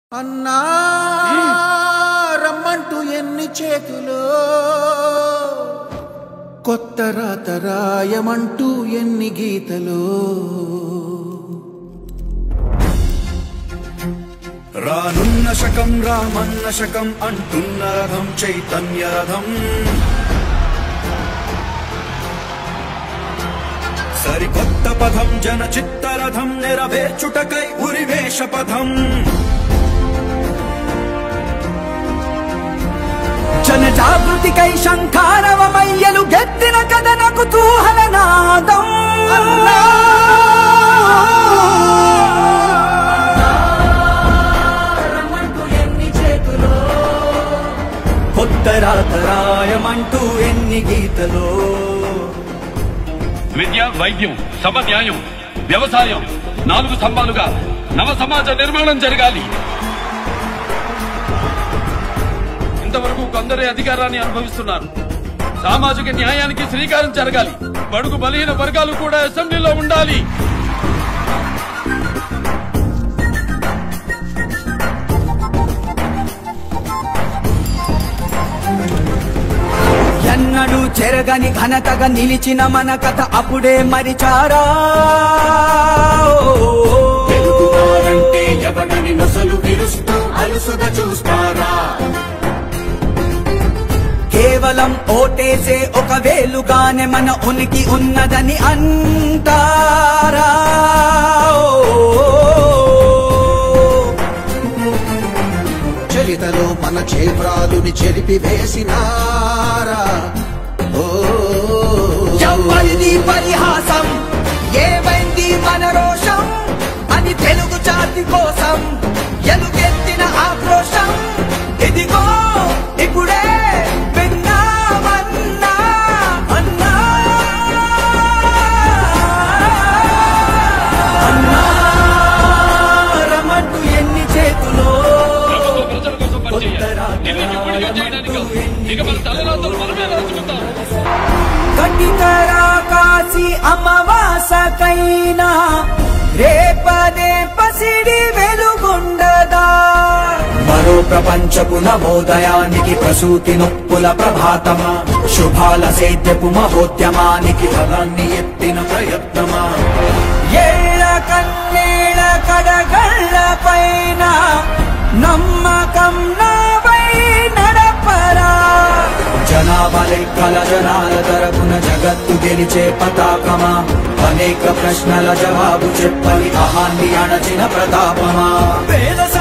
అన్నా రమ్మంటూ ఎన్ని చేతులు కొత్త రాత రాయమంటూ ఎన్ని గీతలు రానున్న శకం రామన్న శకం అంటున్న రథం చైతన్య రథం సరికొత్త పథం జన చిత్తరథం నెరవేర్చుటకై ఉరివేష పథం జన జాగృతికై శంఖారవమయ్యలు గెత్తిన కథన కుతూహల నాదం కొత్త రాతరాయమంటూ ఎన్ని గీతలో విద్య వైద్యం సమ న్యాయం వ్యవసాయం నాలుగు స్తంభాలుగా నవ సమాజ నిర్మాణం జరగాలి ఇంతవరకు కొందరే అధికారాన్ని అనుభవిస్తున్నారు సామాజిక న్యాయానికి శ్రీకారం జరగాలి బడుగు బలహీన వర్గాలు కూడా అసెంబ్లీలో ఉండాలి ఎన్నడూ చెరగని ఘనతగా నిలిచిన మన కథ అప్పుడే మరిచారా తెలుగువారంటే ఎవడని నొసలు విరుస్తూ అలుసుగా చూస్తారా కేవలం ఓటేసే ఒక వేలుగానే మన ఉనికి ఉన్నదని అంటారా చరితలో మన చేబ్రాలుని చెరిపి వేసినారా ఓ ఎవరిది పరిహాసం ఏమైంది మన రోషం అని తెలుగు జాతి కోసం ఎలుగెత్తిన ఆక్రోశం ఇదిగో ఇప్పుడే విన్నామన్నా అన్నా అన్నా రమంటూ ఎన్ని చేతులో ప్రభుత్వ ప్రజల కోసం పనిచేయాలి ఢిల్లీకి గుడిగా చేయడానికి కాదు. ఇక మన తలరాతలు మనమే రాసుకుంటాం కటికరా కాసి అమావాసకైనా రేపనే పసిడి వెలుగుండదా మరో ప్రపంచపు నవోదయానికి ప్రసూతి నొప్పుల ప్రభాతమా శుభాల సేద్యపు మహోద్యమానికి ఫలాన్ని ఎత్తిన ప్రయత్నమా ఏళ్ళ కన్నీళ్ళ కడగళ్ళ పైన నమ్మకం నాపై నడపరా జనాభా లెక్కల జనాల తరపున జగత్తు గెలిచే పతాకమా అనేక ప్రశ్నల జవాబు చెప్పని అహాన్ని అణచిన ప్రతాపమా పేద